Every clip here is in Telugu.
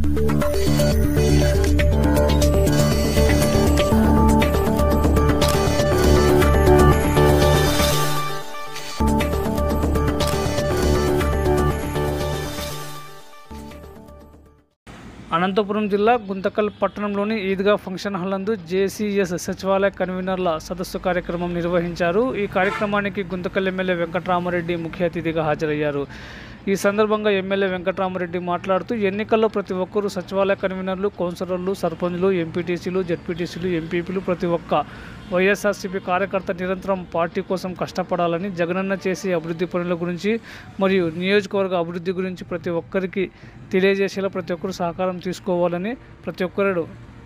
అనంతపురం జిల్లా గుంతకల్ పట్టణంలోని ఈద్గా ఫంక్షన్ హాల్ నందు జేసీఎస్ సచివాలయ కన్వీనర్ల సదస్సు కార్యక్రమం నిర్వహించారు ఈ కార్యక్రమానికి గుంతకల్ ఎమ్మెల్యే వెంకట్రామరెడ్డి ముఖ్య అతిథిగా హాజరయ్యారు ఈ సందర్భంగా ఎమ్మెల్యే వెంకట్రామరెడ్డి మాట్లాడుతూ ఎన్నికల్లో ప్రతి ఒక్కరూ సచివాలయ కన్వీనర్లు కౌన్సిలర్లు సర్పంచ్లు ఎంపీటీసీలు జడ్పీటీసీలు ఎంపీపీలు ప్రతి ఒక్క వైఎస్ఆర్సీపీ కార్యకర్త నిరంతరం పార్టీ కోసం కష్టపడాలని జగనన్న చేసే అభివృద్ధి పనుల గురించి మరియు నియోజకవర్గ అభివృద్ధి గురించి ప్రతి ఒక్కరికి తెలియజేసేలా ప్రతి ఒక్కరు సహకారం తీసుకోవాలని ప్రతి ఒక్కరు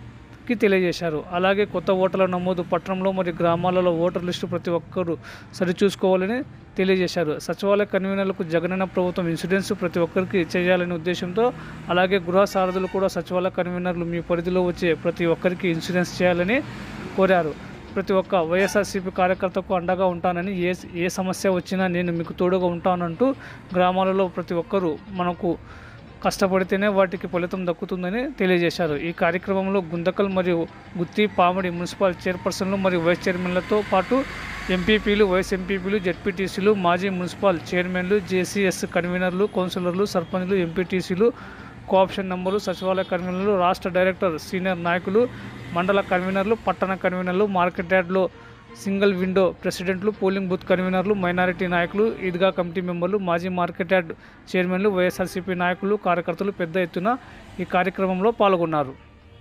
కి తెలియజేశారు అలాగే కొత్త ఓటర్ల నమోదు పట్టణంలో మరియు గ్రామాలలో ఓటర్ లిస్టు ప్రతి ఒక్కరూ సరిచూసుకోవాలని తెలియజేశారు సచివాలయ కన్వీనర్లకు జగనన్న ప్రభుత్వం ఇన్సూరెన్స్ ప్రతి ఒక్కరికి చేయాలనే ఉద్దేశంతో అలాగే గృహ సారథులు కూడా సచివాలయ కన్వీనర్లు మీ పరిధిలో వచ్చే ప్రతి ఒక్కరికి ఇన్సూరెన్స్ చేయాలని కోరారు ప్రతి ఒక్క వైఎస్ఆర్సీపీ కార్యకర్తకు అండగా ఉంటానని ఏ ఏ సమస్య వచ్చినా నేను మీకు తోడుగా ఉంటానంటూ గ్రామాలలో ప్రతి ఒక్కరూ మనకు కష్టపడితేనే వాటికి ఫలితం దక్కుతుందని తెలియజేశారు ఈ కార్యక్రమంలో గుందకల్ మరియు గుత్తి పామిడి మున్సిపల్ చైర్పర్సన్లు మరియు వైస్ చైర్మన్లతో పాటు ఎంపీపీలు వైస్ ఎంపీపీలు జెడ్పీటీసీలు మాజీ మున్సిపల్ చైర్మన్లు జేసీఎస్ కన్వీనర్లు కౌన్సిలర్లు సర్పంచ్లు ఎంపీటీసీలు కోఆప్షన్ నంబర్లు సచివాలయ కన్వీనర్లు రాష్ట్ర డైరెక్టర్ సీనియర్ నాయకులు మండల కన్వీనర్లు పట్టణ కన్వీనర్లు మార్కెట్ యార్డ్లో సింగిల్ విండో ప్రెసిడెంట్లు పోలింగ్ బూత్ కన్వీనర్లు మైనారిటీ నాయకులు ఈద్గా కమిటీ మెంబర్లు మాజీ మార్కెట్ యార్డ్ చైర్మన్లు వైఎస్ఆర్సీపీ నాయకులు కార్యకర్తలు పెద్ద ఎత్తున ఈ కార్యక్రమంలో పాల్గొన్నారు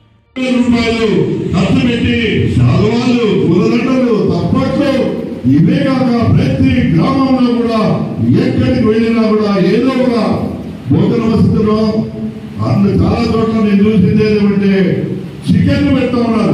రూపాయలు ఖర్చు పెట్టి శాలువాలు పూలదండలు తప్పట్లు ఇవే కాక ప్రతి గ్రామంలో కూడా ఎక్కడికి వెళ్ళినా కూడా ఏదో ఒక భోజన వసతిలో అన్ని చాలా చోట్ల నేను చూసింది ఏమంటే చికెన్ పెడతా ఉన్నారు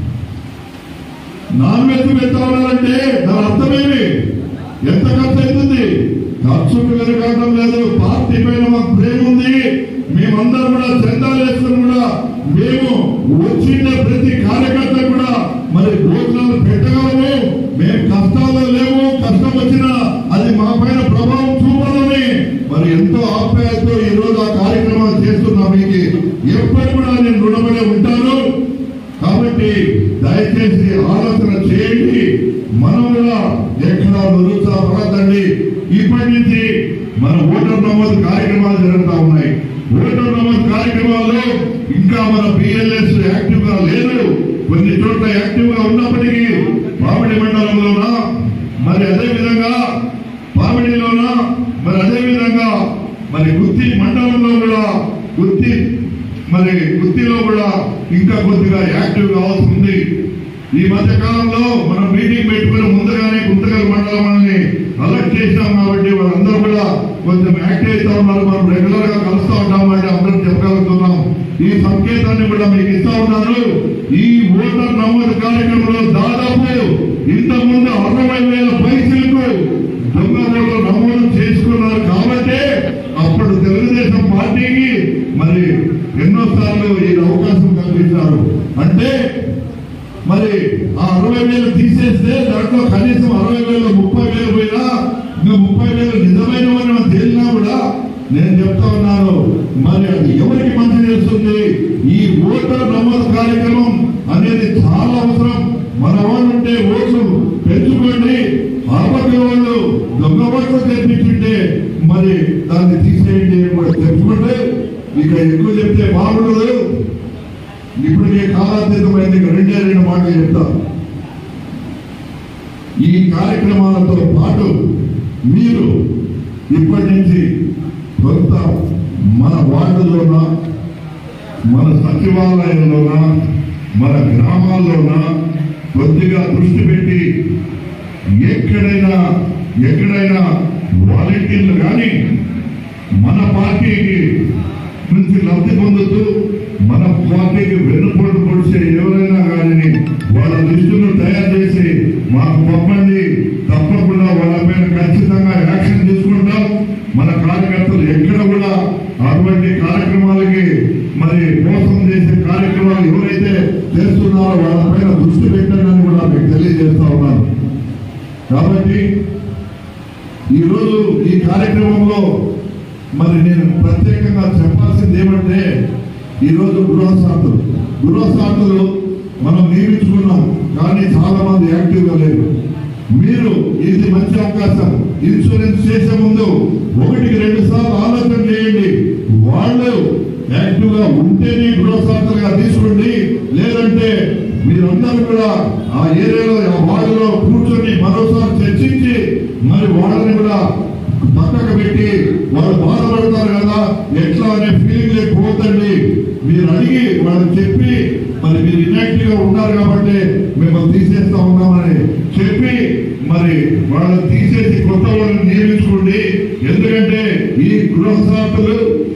నాన్ వెజ్ పెడతా ఉన్నారంటే దాని అర్థమేమి ఎంత ఖర్చు అవుతుంది ఖర్చుకు వెనకాడడం లేదు పార్టీ పైన మాకు ప్రేమ ఉంది మేమందరం కూడా చందాలు వేసుకుని కూడా మేము వచ్చిన ప్రతి కార్యకర్త కూడా మరి భోజనాలు పెట్టగలము మేము కష్టాల్లో లేవు కష్టం వచ్చినా అది మా పైన ప్రభావం చూపాలని మరి ఎంతో ఆప్యాయతతో ఈ రోజు ఆ కార్యక్రమాలు చేస్తున్నా మీకు ఎప్పటి కూడా నేను రుణపడి ఉంటాను కాబట్టి దయచేసి ఆలోచన చేయండి మనం కూడా ఎక్కడ నిరుత్సాహపడద్దండి ఇప్పటి నుంచి మన ఓటర్ నమోదు కార్యక్రమాలు జరుగుతూ ఉన్నాయి ఓటర్ నమోదు కార్యక్రమాల్లో ఇంకా మన బిఎల్ఎస్ యాక్టివ్ గా లేదు కొన్ని చోట్ల యాక్టివ్ గా ఉన్నప్పటికీ పామిడి మండలంలోన మరి అదే విధంగా పామిడిలోన మరి అదే విధంగా మరి గుత్తి మండలంలో కూడా గుత్తి మరి వృత్తిలో కూడా ఇంకా కొద్దిగా యాక్టివ్ కావాల్సి ఉంది ఈ మధ్య కాలంలో మనం మీటింగ్ పెట్టుకుని ముందుగానే గుంతకల్ మండలాన్ని అలర్ట్ చేసినాం కాబట్టి వాళ్ళందరూ కూడా కొంచెం యాక్టివ్ అవుతా ఉన్నారు మనం రెగ్యులర్ గా కలుస్తూ ఉంటాం అంటే అందరం చెప్పగలుగుతున్నాం ఈ సంకేతాన్ని కూడా మీకు ఇస్తా ఉన్నాను ఈ ఓటర్ నమోదు కార్యక్రమంలో దాదాపు ఇంత ముందు అరవై వేల పైసలకు దొంగ ఓట్లు నమోదు చేసుకున్నారు కాబట్టి అప్పుడు తెలుగుదేశం పార్టీకి మరి ఎన్నోసార్లు ఈ అవకాశం కల్పించారు అంటే మరి ఆ అరవై వేలు తీసేస్తే దాంట్లో కనీసం అరవై వేలు ముప్పై వేలు పోయినా ఇంకా ముప్పై వేలు నిజమైన తేలినా కూడా నేను చెప్తా ఉన్నాను మరి అది ఎవరికి మంచి చేస్తుంది ఈ ఓటర్ నమోదు కార్యక్రమం అనేది చాలా అవసరం మన వాళ్ళు ఉంటే ఓట్లు పెంచుకోండి ఆపటి వాళ్ళు దొంగ ఓట్లు తెప్పించుంటే మరి దాన్ని తీసేయండి అని కూడా తెచ్చుకుంటే ఇక ఎక్కువ చెప్తే బాగుండదు ఇప్పటికే కాలాతీతమైంది ఇక రెండే రెండు మాటలు చెప్తా ఈ కార్యక్రమాలతో పాటు మీరు ఇప్పటి నుంచి కొంత మన వార్డులోన మన సచివాలయంలోన మన గ్రామాల్లోన కొద్దిగా దృష్టి పెట్టి ఎక్కడైనా ఎక్కడైనా వాలంటీర్లు కానీ మన పార్టీకి నుంచి లబ్ధి పొందుతూ మన పార్టీకి వెన్నుపోటు పొడిచే ఎవరైనా కానీ వాళ్ళ లిస్టును తయారు చేసి మాకు పంపండి తప్పకుండా వాళ్ళపైన ఖచ్చితంగా యాక్షన్ తీసుకుంటాం మన కార్యకర్తలు ఎక్కడ కూడా అటువంటి కార్యక్రమాలకి మరి మోసం చేసే కార్యక్రమాలు ఎవరైతే చేస్తున్నారో వాళ్ళపైన దృష్టి పెట్టండి కూడా మీకు తెలియజేస్తా ఉన్నాను కాబట్టి ఈరోజు ఈ కార్యక్రమంలో మరి నేను ప్రత్యేకంగా చెప్పాల్సింది ఏమంటే ఈరోజు గృహశాంతులు గృహశాంతులు మనం నియమించుకున్నాం కానీ చాలా మంది యాక్టివ్ గా లేరు మీరు ఇది మంచి అవకాశం ఇన్సూరెన్స్ చేసే ముందు ఒకటికి రెండు సార్లు ఆలోచన చేయండి వాళ్ళు యాక్టివ్ గా ఉంటేనే గృహశాంతులుగా తీసుకోండి లేదంటే మీరందరూ కూడా ఆ ఏరియాలో ఆ వార్డులో కూర్చొని మరోసారి చర్చించి మరి వాళ్ళని కూడా పక్కకు పెట్టి వాళ్ళు బాధపడతారు కదా ఎట్లా అనే ఫీలింగ్ లేకపోతండి మీరు అడిగి వాళ్ళకి చెప్పి మరి మీరు ఇనాక్టివ్ గా ఉన్నారు కాబట్టి మేము తీసేస్తా ఉన్నామని చెప్పి మరి వాళ్ళని తీసేసి కొత్త వాళ్ళని నియమించుకోండి ఎందుకంటే ఈ గృహశాంతులు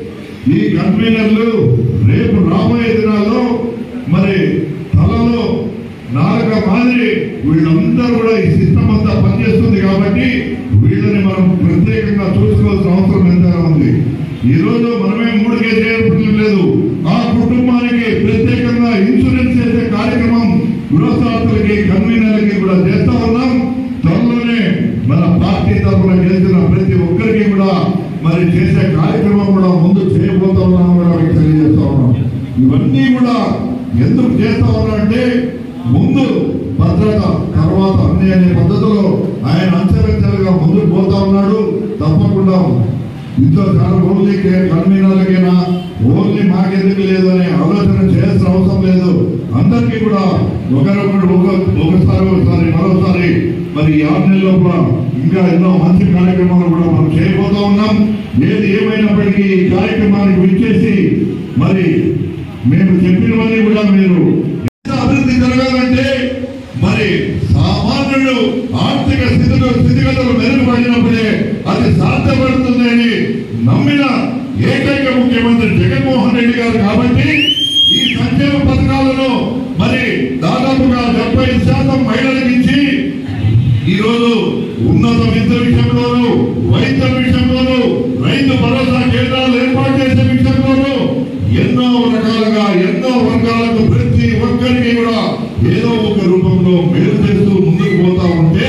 ఈ కన్వీనర్లు రేపు రాబోయే దినాల్లో మరి తలలో నాలుక మాదిరి వీళ్ళందరూ కూడా ఈ సిస్టమ్ అంతా పనిచేస్తుంది కాబట్టి వీళ్ళని మనం ప్రత్యేకంగా చూసుకోవాల్సిన అవసరం ఎంతైనా ఉంది ఈ రోజు మనమే మూడుకే చేయడం లేదు ఆ కుటుంబానికి ప్రత్యేకంగా ఇన్సూరెన్స్ చేసే కార్యక్రమం గృహస్థాతులకి కన్వీనర్లకి కూడా చేస్తా ఉన్నాం త్వరలోనే మన పార్టీ తరఫున గెలిచిన ప్రతి ఒక్కరికి కూడా మరి చేసే కార్యక్రమం కూడా ముందు చేయబోతా ఉన్నాం కూడా మీకు తెలియజేస్తా ఉన్నాం ఇవన్నీ కూడా ఎందుకు చేస్తా ఉన్నారంటే ముందు భద్రత తర్వాత అన్ని అనే పద్ధతిలో ఆయన అంచెలంచెలుగా ముందుకు పోతా ఉన్నాడు తప్పకుండా ఇంట్లో చాలా ఓన్లీ కన్వీనర్లకైనా ఓన్లీ మాకెందుకు లేదు అనే ఆలోచన చేయాల్సిన అవసరం లేదు అందరికీ కూడా ఒకరొకరు ఒక- ఒకసారి ఒకసారి మరోసారి మరి ఈ ఆరు నెలల లోపల ఇంకా ఎన్నో మంచి కార్యక్రమాలు కూడా మనం చేయబోతా ఉన్నాం ఏది ఏమైనప్పటికీ ఈ కార్యక్రమానికి విచ్చేసి మరి మేము చెప్పినవన్నీ కూడా మీరు ఎంత అభివృద్ధి జరగాలంటే మరి సామాన్యుడు ఆర్థిక స్థితిలో స్థితిగతులు మెరుగుపడినప్పుడే అది సాధ్యపడుతుందని నమ్మిన ఏకైక ముఖ్యమంత్రి జగన్మోహన్ రెడ్డి గారు కాబట్టి ఈ సంక్షేమ పథకాలను మరి దాదాపుగా డెబ్బై శాతం మహిళలకు ఇచ్చి ఈ రోజు ఉన్నత విద్య విషయంలోను వైద్య విషయంలోను రైతు భరోసా కేంద్రాలు ఏర్పాటు చేసే విషయంలోను ఎన్నో రకాలుగా ఎన్నో వర్గాలకు ప్రతి ఒక్కరికి కూడా ఏదో ఒక రూపంలో మేలు చేస్తూ ముందుకు పోతా ఉంటే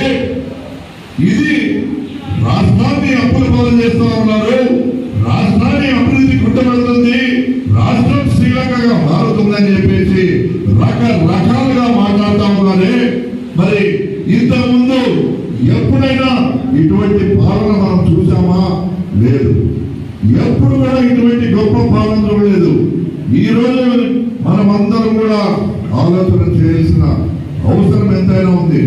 ఇది రాష్ట్రాన్ని అప్పుల పాలు చేస్తా ఉన్నారు రాష్ట్రాన్ని అభివృద్ధి కుట్టబడుతుంది రాష్ట్రం శ్రీలంకగా మారుతుందని చెప్పేసి రకరకాలుగా మాట్లాడుతా ఉన్నారే మరి ఇంతకు ముందు ఎప్పుడైనా ఇటువంటి పాలన మనం చూసామా లేదు ఎప్పుడు కూడా ఇటువంటి గొప్ప పాలన చూడలేదు ఈ రోజు మనమందరం కూడా ఆలోచన చేయాల్సిన అవసరం ఎంతైనా ఉంది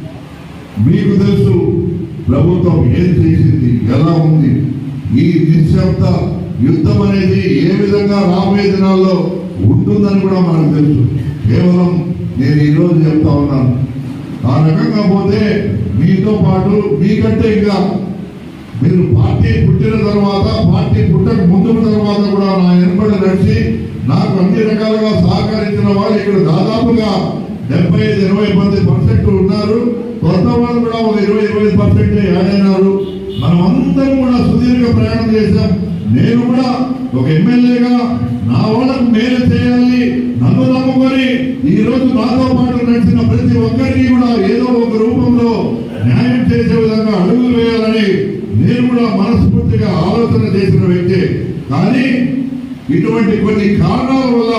మీకు తెలుసు ప్రభుత్వం ఏం చేసింది ఎలా ఉంది ఈ నిశ్శబ్ద యుద్ధం అనేది ఏ విధంగా రాబోయే దినాల్లో ఉంటుందని కూడా మనకు తెలుసు కేవలం నేను ఈ రోజు చెప్తా ఉన్నాను ఆ రకంగా పోతే మీతో పాటు మీకంటే ఇంకా మీరు పార్టీ పుట్టిన తర్వాత పార్టీ పుట్టక ముందు తర్వాత కూడా నా వెనుబడి నడిచి నాకు అన్ని రకాలుగా సహకరించిన వాళ్ళు ఇక్కడ దాదాపుగా డెబ్బై ఐదు ఇరవై మంది పర్సెంట్ ఉన్నారు కొత్త వాళ్ళు కూడా ఒక ఇరవై ఇరవై పర్సెంట్ యాడ్ అయినారు మనం అందరం కూడా సుదీర్ఘ ప్రయాణం చేశాం నేను కూడా ఒక ఎమ్మెల్యేగా నా వాళ్ళకు మేలు చేయాలి నన్ను నమ్ముకొని ఈ రోజు నాతో పాటు నడిచిన ప్రతి ఒక్కరికి కూడా ఏదో ఒక రూపంలో న్యాయం చేసే విధంగా అడుగులు వేయాలని నేను కూడా మనస్ఫూర్తిగా ఆలోచన చేసిన వ్యక్తి కానీ ఇటువంటి కొన్ని కారణాల వల్ల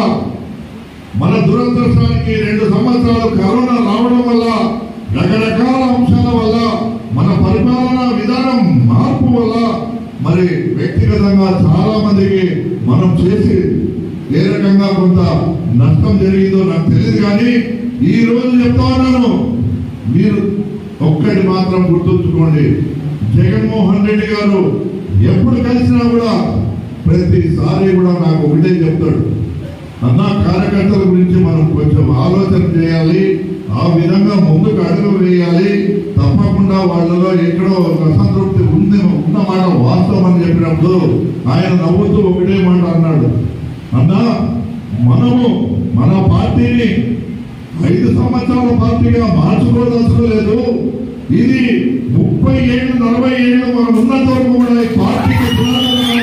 మన దురదృష్టానికి రెండు సంవత్సరాలు కరోనా రావడం వల్ల రకరకాల అంశాల వల్ల మన పరిపాలనా విధానం మార్పు వల్ల మరి వ్యక్తిగతంగా చాలా మందికి మనం చేసి ఏ రకంగా కొంత నష్టం జరిగిందో నాకు తెలియదు కానీ ఈ రోజు చెప్తా ఉన్నాను మీరు ఒక్కటి మాత్రం గుర్తుంచుకోండి జగన్మోహన్ రెడ్డి గారు ఎప్పుడు కలిసినా కూడా ప్రతిసారి కూడా నాకు ఒకటే చెప్తాడు అన్న కార్యకర్తల గురించి మనం కొంచెం ఆలోచన చేయాలి ఆ విధంగా ముందుకు అడుగు వేయాలి తప్పకుండా వాళ్ళలో ఎక్కడో ఒక అసంతృప్తి ఉంది ఉన్నమాట వాస్తవం అని చెప్పినప్పుడు ఆయన నవ్వుతూ ఒకటే మాట అన్నాడు అన్నా మనము మన పార్టీని ఐదు సంవత్సరాల పార్టీగా మార్చుకోదలుచుకోలేదు ఇది ముప్పై ఏళ్ళు నలభై ఏళ్ళు మనం ఉన్నంత వరకు కూడా ఈ పార్టీకి పునాదులు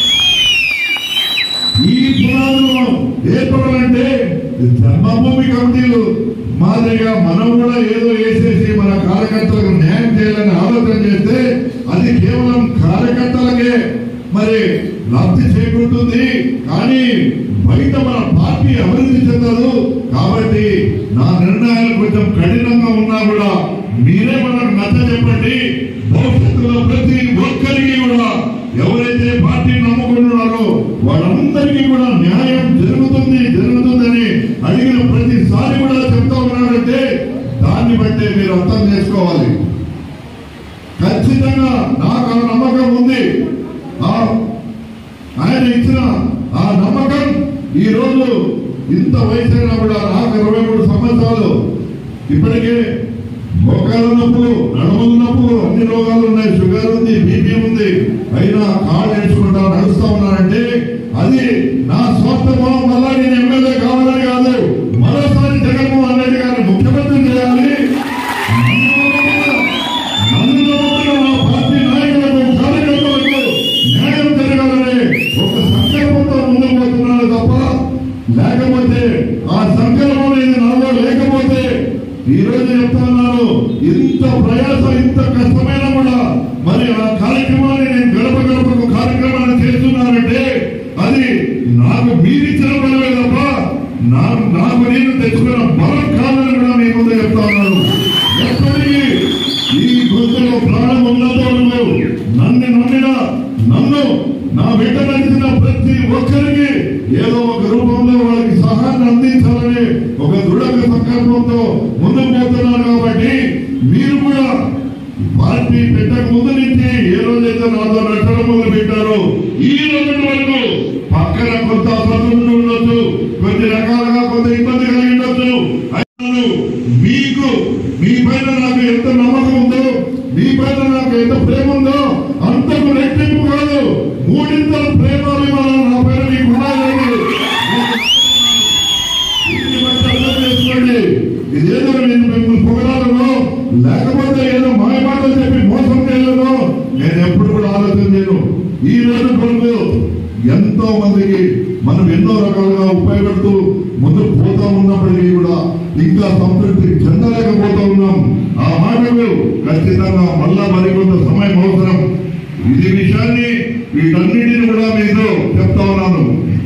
ఈ పునాదులు ఏర్పడాలంటే జన్మభూమి కమిటీలు మాదిరిగా మనం కూడా ఏదో వేసేసి మన కార్యకర్తలకు న్యాయం చేయాలని ఆలోచన చేస్తే అది కేవలం కార్యకర్తలకే మరి లబ్ధి చేకూరుతుంది కానీ బయట మన పార్టీ అభివృద్ధి చెందదు కాబట్టి నా నిర్ణయాలు కొంచెం కఠినంగా ఉన్నా కూడా మీరే మనకు నచ్చ చెప్పండి భవిష్యత్తులో ప్రతి ఒక్కరికి కూడా ఎవరైతే పార్టీ నమ్ముకుంటున్నారో వాళ్ళందరికీ కూడా న్యాయం జరుగుతుంది జరుగుతుందని అడిగిన ప్రతిసారి కూడా చెప్తా ఉన్నారంటే దాన్ని బట్టే మీరు అర్థం చేసుకోవాలి ఖచ్చితంగా నాకు ఆ నమ్మకం ఉంది ఆ ఆయన ఇచ్చిన ఆ నమ్మకం ఈ రోజు ఇంత వయసైనా కూడా నాకు ఇరవై మూడు సంవత్సరాలు ఇప్పటికే మోకాళ్ళ నొప్పులు నడుముల నొప్పులు అన్ని రోగాలు ఉన్నాయి షుగర్ ఉంది బీపీ ఉంది అయినా కాళ్ళు నేర్చుకుంటా నడుస్తా ఉన్నానంటే అది నా స్వార్థమో మళ్ళా నేను ఎమ్మెల్యే కావాలని కాదు మరోసారి జగన్మోహన్ రెడ్డి గారిని ముఖ్యమంత్రి చేయాలి నన్ను నమ్ముకున్న మా పార్టీ నాయకులకు కార్యకర్తలకు న్యాయం జరగాలని ఒక సంకల్పంతో ముందుకు పోతున్నాను తప్ప లేకపోతే ఆ సంకల్పం అనేది నాలో లేకపోతే ఈ రోజు చెప్తున్నాను ఇంత ప్రయాస ఇంత కష్టమైనా కూడా మరి ఆ కార్యక్రమాన్ని నేను గడప గడపకు కార్యక్రమాన్ని చేస్తున్నానంటే అది నాకు మీరిచ్చిన బలమే తప్ప నాకు నాకు నేను తెచ్చుకున్న బలం కాదని కూడా మీ ముందు చెప్తా ఉన్నాను ఎప్పటికీ ఈ గొంతులో ప్రాణం ఉన్నదో నువ్వు నన్ను నమ్మిన నన్ను నా బిడ్డ నడిచిన ప్రతి ఒక్కరికి ఏదో ఒక రూపంలో వాళ్ళకి సహాయాన్ని అందించాలని ఒక దృఢ సంకల్పంతో ముందుకు పోతున్నాను కాబట్టి మీరు కూడా పార్టీ పెట్టక ముందు నుంచి ఏ రోజైతే నాతో నచ్చడం మొదలు పెట్టారో ఈ రోజు వరకు పక్కన కొంత అసంతృప్తి ఉండొచ్చు కొన్ని రకాలుగా కొంత ఇబ్బంది కలిగి ఉండొచ్చు అయినను మీకు మీ పైన నాకు ఎంత నమ్మకం ఉందో మీ పైన నాకు ఎంత ప్రేమ ఉందో అంతకు రెట్టింపు కాదు మూడింతల ప్రేమ అభిమానం నా పైన మీకు ఉన్నాయని దీన్ని బట్టి అర్థం చేసుకోండి ఇదేదో నేను మిమ్మల్ని పొగడాలను లేకపోతే ఏదో మాయ మాటలు చెప్పి మోసం చేయలను నేను ఎప్పుడు కూడా ఆలోచన చేయను ఈ రోజు కొరకు ఎంతో మందికి మనం ఎన్నో రకాలుగా ఉపయోగపడుతూ ముందుకు పోతా ఉన్నప్పటికీ కూడా ఇంకా సంతృప్తి చెందలేకపోతా ఉన్నాం ఆ మాటలు ఖచ్చితంగా మళ్ళా మరికొంత సమయం అవసరం ఇది విషయాన్ని వీటన్నిటిని కూడా మీతో చెప్తా ఉన్నాను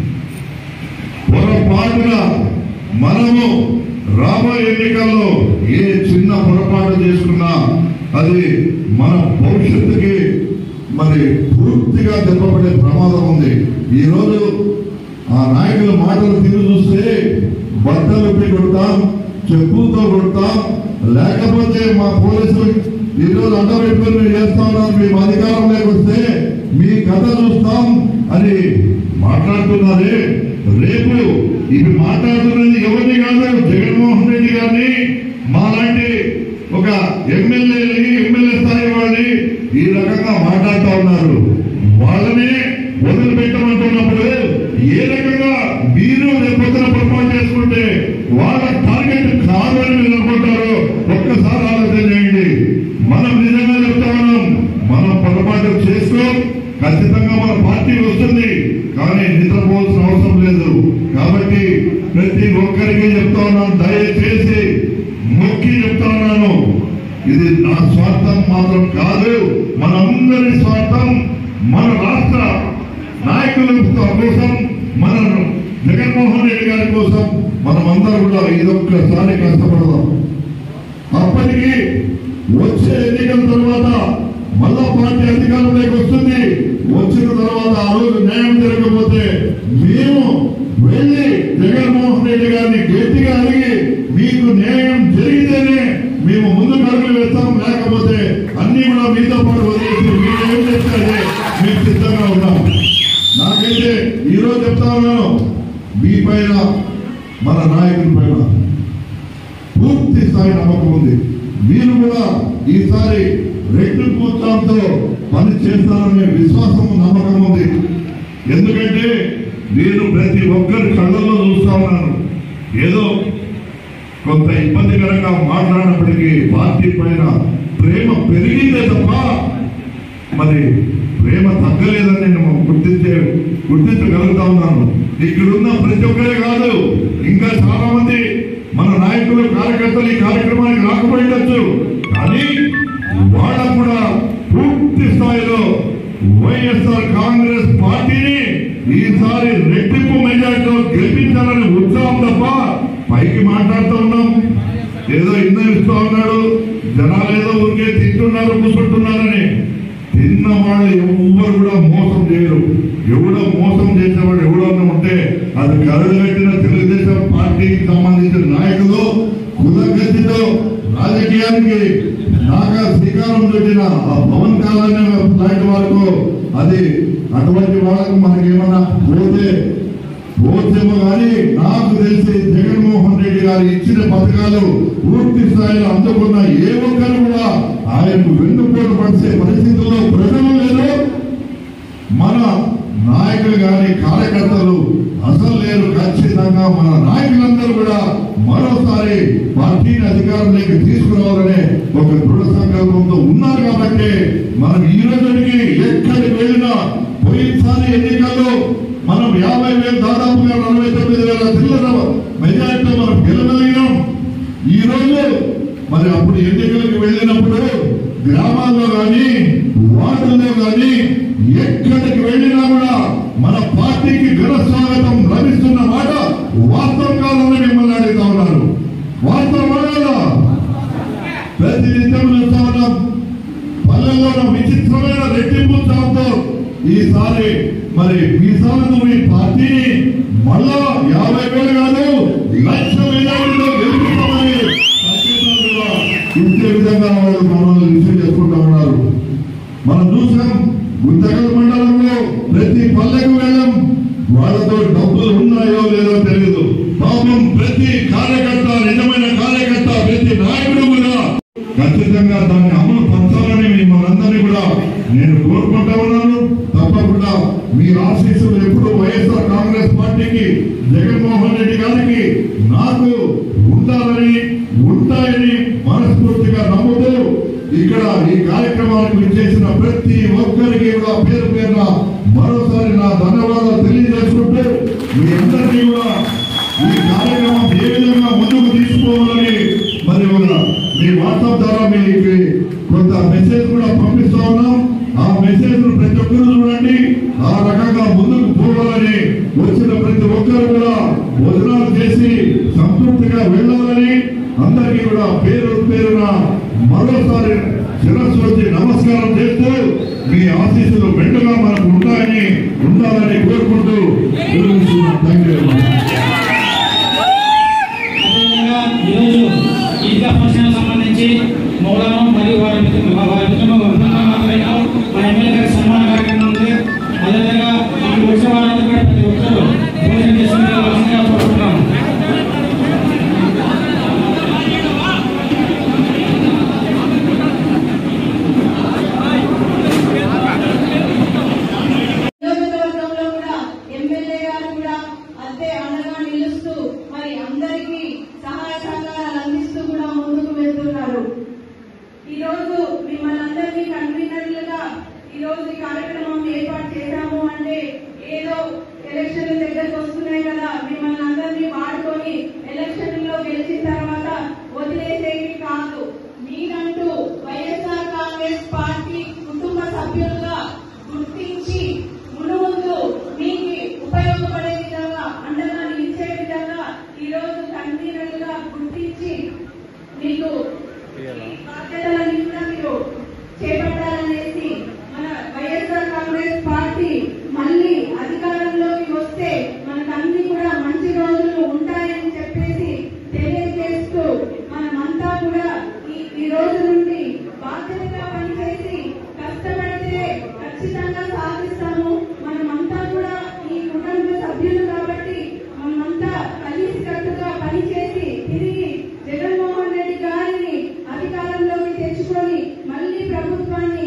పొరపాటున మనము రాబోయే ఎన్నికల్లో ఏ చిన్న పొరపాటు చేసుకున్నా అది మన భవిష్యత్తుకి మరి పూర్తిగా దెబ్బపడే ప్రమాదం ఉంది ఈ రోజు ఆ నాయకుల మాటలు తీరు చూస్తే బట్టలు విప్పి కొడతాం చెప్పులతో కొడతాం లేకపోతే మా పోలీసులు ఈ రోజు అడ్డబెట్టుకుని మీరు చేస్తా ఉన్నారు మేము అధికారంలోకి వస్తే మీ కథ చూస్తాం అని మాట్లాడుతున్నారే రేపు ఇవి మాట్లాడుతున్నది ఎవరిని కాదు జగన్మోహన్ రెడ్డి గారిని మాలాంటి ఒక ఎమ్మెల్యేని ఎమ్మెల్యే స్థాయి వాళ్ళని ఈ రకంగా మాట్లాడుతూ ఉన్నారు వాళ్ళని వదిలిపెట్టమంటున్నప్పుడు ఏ రకంగా మీరు రేపొద్దున పొరపాటు చేసుకుంటే వాళ్ళ టార్గెట్ కాదు అని మీరు అనుకుంటారు ఒక్కసారి ఆలోచన చేయండి మనం నిజంగా చెప్తా ఉన్నాం మనం పొరపాటు చేసుకో ఖచ్చితంగా మన పార్టీ వస్తుంది కానీ నిద్రపోవాల్సిన అవసరం లేదు కాబట్టి ప్రతి ఒక్కరికి చెప్తా ఉన్నాను దయచేసి మొక్కి చెప్తా ఉన్నాను ఇది నా స్వార్థం మాత్రం కాదు మనందరి స్వార్థం మన రాష్ట్ర నాయకుల కోసం మన జగన్మోహన్ రెడ్డి గారి కోసం మనమందరం కూడా ఇదొక్కసారి కష్టపడదాం అప్పటికి వచ్చే ఎన్నికల తర్వాత మళ్ళా పార్టీ అధికారంలోకి వస్తుంది వచ్చిన తర్వాత ఆ రోజు న్యాయం జరగకపోతే మేము వెళ్ళి జగన్మోహన్ రెడ్డి గారిని గట్టిగా అడిగి మీకు న్యాయం జరిగితేనే మేము ముందుకు అడుగులు వేస్తాం లేకపోతే అన్ని కూడా మీతో పాటు వదిలేసి మీరు ఏం చేస్తే అదే మేము సిద్ధంగా ఉన్నాం నాకైతే ఈ రోజు చెప్తా ఉన్నాను మీ పైన మన నాయకుల పైన పూర్తి స్థాయి నమ్మకం ఉంది మీరు కూడా ఈసారి రెండు కూర్చోంతో పని చేస్తారనే విశ్వాసం నమ్మకం ఉంది ఎందుకంటే నేను ప్రతి ఒక్కరి కళ్ళల్లో చూస్తా ఉన్నాను ఏదో కొంత ఇబ్బందికరంగా మాట్లాడినప్పటికీ పార్టీ పైన ప్రేమ పెరిగిందే తప్ప మరి ప్రేమ తగ్గలేదని నేను గుర్తించే గుర్తించగలుగుతా ఉన్నాను ఇక్కడున్న ప్రతి ఒక్కరే కాదు ఇంకా చాలా మంది మన నాయకులు కార్యకర్తలు ఈ కార్యక్రమానికి రాకపోయిండొచ్చు కానీ వాళ్ళకు కూడా పూర్తి స్థాయిలో వైఎస్ఆర్ కాంగ్రెస్ పార్టీని ఈసారి రెట్టింపు మెజార్టీలో ఏదో ఇంధనం ఇస్తా ఉన్నాడు జనాలు ఏదో ఊరికే తింటున్నారు కూర్చుంటున్నారని తిన్న వాళ్ళు ఎవ్వరు కూడా మోసం చేయరు ఎవడో మోసం చేసేవాడు ఎవడన్నా ఉంటే అది కరడుగట్టిన తెలుగుదేశం పార్టీకి సంబంధించిన నాయకులు కులగతితో రాజకీయానికి నాగా శ్రీకారం చుట్టిన ఆ పవన్ కళ్యాణ్ లాంటి వరకు అది అటువంటి వాళ్ళకు మనకేమన్నా పోతే పోతేమో కానీ నాకు తెలిసి జగన్మోహన్ రెడ్డి గారు ఇచ్చిన పథకాలు పూర్తి స్థాయిలో అందుకున్న ఏ ఒక్కరు కూడా ఆయనకు వెన్నుపోటు పడిసే పరిస్థితుల్లో ప్రజలు లేరు మన నాయకులు గాని కార్యకర్తలు అసలు లేరు ఖచ్చితంగా మన నాయకులందరూ కూడా మరోసారి పార్టీని అధికారంలోకి తీసుకురావాలనే ఒక దృఢ సంకల్పంతో ఉన్నారు కాబట్టి మనం ఈ రోజుకి ఎక్కడికి వెళ్ళినా పోయినసారి ఎన్నికల్లో మనం యాభై వేలు దాదాపుగా నలభై తొమ్మిది వేల చిల్లర మెజార్టీతో మనం గెలవగలిగినాం ఈ రోజు మరి అప్పుడు ఎన్నికలకు వెళ్ళినప్పుడు గ్రామాల్లో గాని వార్డుల్లో గాని ఎక్కడికి వెళ్ళినా కూడా మన పార్టీకి ఘన స్వాగతం లభిస్తున్న మాట వాస్తవం కాదని మిమ్మల్ని అడుగుతా ఉన్నారు వాస్తవం కదా ప్రతి నిత్యం చూస్తా ఉన్నాం పల్లెల్లో విచిత్రమైన రెట్టింపు ఉత్సాహంతో ఈసారి మరి ఈసారి మీ పార్టీని మళ్ళా యాభై వేలు కాదు లక్ష మెజారిటీలో గెలుపుతామని సంకేతాలు కూడా ఇచ్చే విధంగా వాళ్ళు మనల్ని రిసీవ్ చేసుకుంటా ఉన్నారు మనం చూసాం గుంతకల్ మండలంలో ప్రతి పల్లెకు వెళ్ళాం వాళ్ళతో డబ్బులు ఉన్నాయో లేదో తెలియదు పాపం ప్రతి కార్యకర్త నిజమైన కార్యకర్త ప్రతి నాయకుడు కూడా ఖచ్చితంగా దాన్ని అమలు పరచాలని మిమ్మల్ని అందరినీ కూడా నేను కోరుకుంటా ఉన్నాను తప్పకుండా మీ ఆశీస్సులు ఎప్పుడు వైఎస్ఆర్ కాంగ్రెస్ పార్టీకి జగన్మోహన్ రెడ్డి గారికి నాకు ఉండాలని ఉంటాయని మనస్ఫూర్తిగా నమ్ముతూ ఇక్కడ ఈ కార్యక్రమానికి విచ్చేసిన ప్రతి ఒక్కరికి కూడా పేరు పేరున మరోసారి నా ధన్యవాదాలు తెలియజేసుకుంటూ మీ అందరినీ కూడా ఈ కార్యక్రమం ఏ విధంగా ముందుకు తీసుకోవాలని మరి ఒక మీ వాట్సాప్ ద్వారా మీకు కొంత మెసేజ్ కూడా పంపిస్తా ఉన్నాం ఆ మెసేజ్ ను ప్రతి ఒక్కరు చూడండి ఆ రకంగా ముందుకు పోవాలని వచ్చిన ప్రతి ఒక్కరు కూడా భోజనాలు చేసి సంతృప్తిగా వెళ్ళాలని అందరికీ కూడా పేరు పేరున మరోసారి శిరస్సు వచ్చి నమస్కారం చేస్తూ మీ ఆశీస్సులు మెండుగా మనకు ఉంటాయని ఉండాలని కోరుకుంటూ థ్యాంక్ యూ అదేవిధంగా ఈరోజు ఈద్గా ఫంక్షన్ సంబంధించి మౌలానం మరియు వారి మిత్రులు వారి మిత్రులు బృందంగా మన ఎమ్మెల్యే గారి సన్మాన కార్యక్రమం ఉంది అదేవిధంగా ఈ వచ్చిన వారందరూ కూడా ప్రతి ఒక్కరూ భోజనం చేసుకునే విధంగా కోరుకుంటున్నాము నియోజకవర్గంలో కూడా ఎమ్మెల్యే గారు కూడా అదే అండగా నిలుస్తూ మరి అందరికీ సహాయ సహకారాలు అందిస్తూ కూడా ముందుకు వెళ్తున్నారు ఈ రోజు మిమ్మల్ని అందరినీ కన్వీనర్లుగా ఈ రోజు ఈ కార్యక్రమం ఏర్పాటు చేశాము అంటే ఏదో ఎలక్షన్లు దగ్గరకు వస్తున్నాయి కదా మిమ్మల్ని అందరినీ వాడుకొని ఎలక్షన్లో గెలిచిన తర్వాత వదిలేసేది కాదు మీరంటూ వైఎస్ఆర్ కాంగ్రెస్ పార్టీ కుటుంబ సభ్యులుగా గుర్తించి మునుముందు మీకు ఉపయోగపడే విధంగా అండగా నిలిచే విధంగా ఈ రోజు కన్వీనర్లుగా గుర్తించి మీకు ఈ బాధ్యతలన్నీ కూడా మీరు చేపట్టాలనేసి మన వైఎస్ఆర్ కాంగ్రెస్ పార్టీ మళ్ళీ అధికారంలోకి వస్తే మనకన్నీ కూడా మంచి రోజులు ఉంటాయని చెప్పేసి తెలియజేస్తూ మనమంతా కూడా ఈ ఈ రోజు నుండి బాధ్యతగా పనిచేసి కష్టపడితే ఖచ్చితంగా సాధిస్తాము మనమంతా కూడా ఈ కుటుంబ సభ్యులు కాబట్టి మనమంతా కలిసికట్టుగా పనిచేసి తిరిగి జగన్మోహన్ రెడ్డి గారిని అధికారంలోకి తెచ్చుకొని మళ్ళీ ప్రభుత్వాన్ని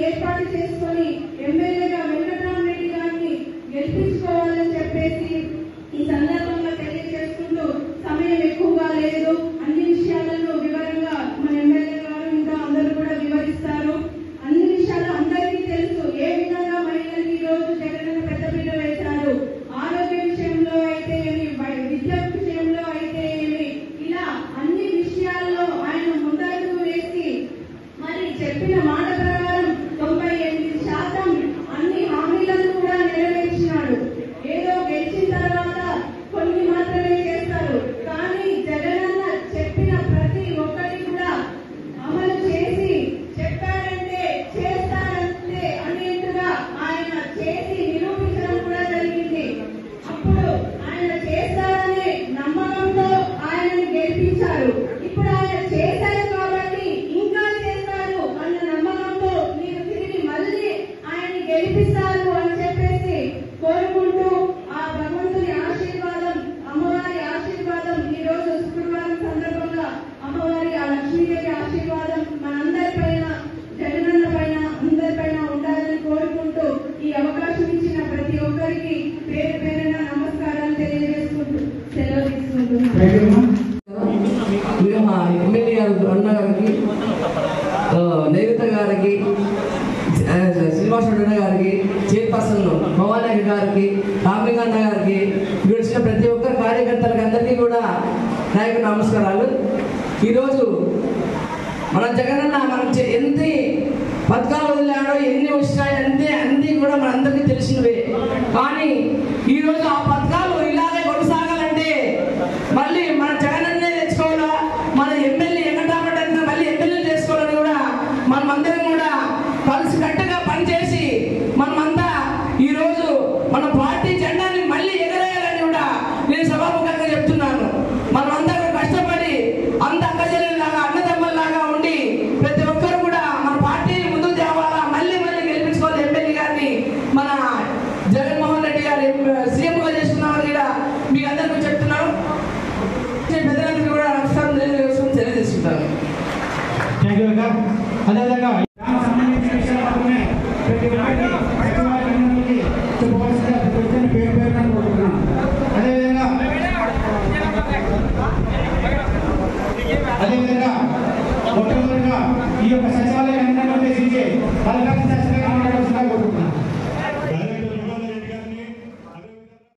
గెలిపించారు ఇప్పుడు ఆయన చేశారు కాబట్టి ఇంకా చేస్తారు అన్న నమ్మకంతో మీరు తిరిగి మళ్ళీ ఆయన గెలిపిస్తారు అని చెప్పేసి కోరుకుంటూ ఆ భగవంతుని ఆశీర్వాదం అమ్మవారి ఆశీర్వాదం ఈ రోజు శుక్రవారం సందర్భంగా అమ్మవారి ఆ లక్ష్మీదేవి ఆశీర్వాదం మనందరి పైన జగనన్న పైన అందరి పైన ఉండాలని కోరుకుంటూ ఈ అవకాశం ఇచ్చిన ప్రతి ఒక్కరికి పేరు పేరున నమస్కారాలు తెలియజేసుకుంటూ సెలవు తీసుకుంటున్నాను మీరు మా ఎమ్మెల్యే గారు అన్న గారికి ఆ, నైవేద్య గారికి ఆ, శ్రీనివాసుడు అన్న గారికి చైర్పర్సన్ భవానీ గారికి రామిక అన్న గారికి ఇక్కడ వచ్చిన ప్రతి ఒక్కరు కార్యకర్తలకి అందరికీ కూడా నాయకు నమస్కారాలు ఈరోజు మన జగనన్న మనం చే- ఎన్ని పథకాలు వదిలాడో ఎన్ని వచ్చినాయి అంతే అన్నీ కూడా మనందరికీ తెలిసినవే కానీ ఈరోజు ఆ పథకాలు ఇలాగే కొనసాగాలంటే మళ్ళీ మన జగనన్నే తెచ్చుకోవాలా మన ఎమ్మెల్యే ఎంగటామంటే మళ్ళీ ఎమ్మెల్యే చేసుకోవాలని కూడా మనమందరం కూడా కలిసి కట్టుగా పనిచేసి మనమంతా ఈరోజు మన పార్టీ జెండాని మళ్ళీ ఎగరేయాలని కూడా నేను సభాముఖంగా చెప్తున్నాను మనమంతా కూడా కష్టపడి అంత అక్కజల్లాగా అన్నదమ్మల్లాగా ఉండి ప్రతి ఒక్కరు కూడా మన పార్టీని ముందుకు తేవాలా మళ్ళీ మళ్ళీ గెలిపించుకోవాలి ఎమ్మెల్యే గారిని మన జగన్మోహన్ రెడ్డి గారు సీఎంగా చేసుకున్నామని కూడా మీకు అందరికీ చెప్తున్నాను పెద్దలందరికీ కూడా నమస్కారం తెలియజేసుకుని తెలియజేసుకుంటాను థ్యాంక్ యూ అక్క అదేవిధంగా దానికి సంబంధించిన విషయాలు మాత్రమే ప్రతి ఒక్కరికి సచివాలయ కేంద్రానికి చెప్పవలసిందిగా ప్రతి ఒక్కరిని పేరు పేరున కోరుకుంటున్నాను అదేవిధంగా అదేవిధంగా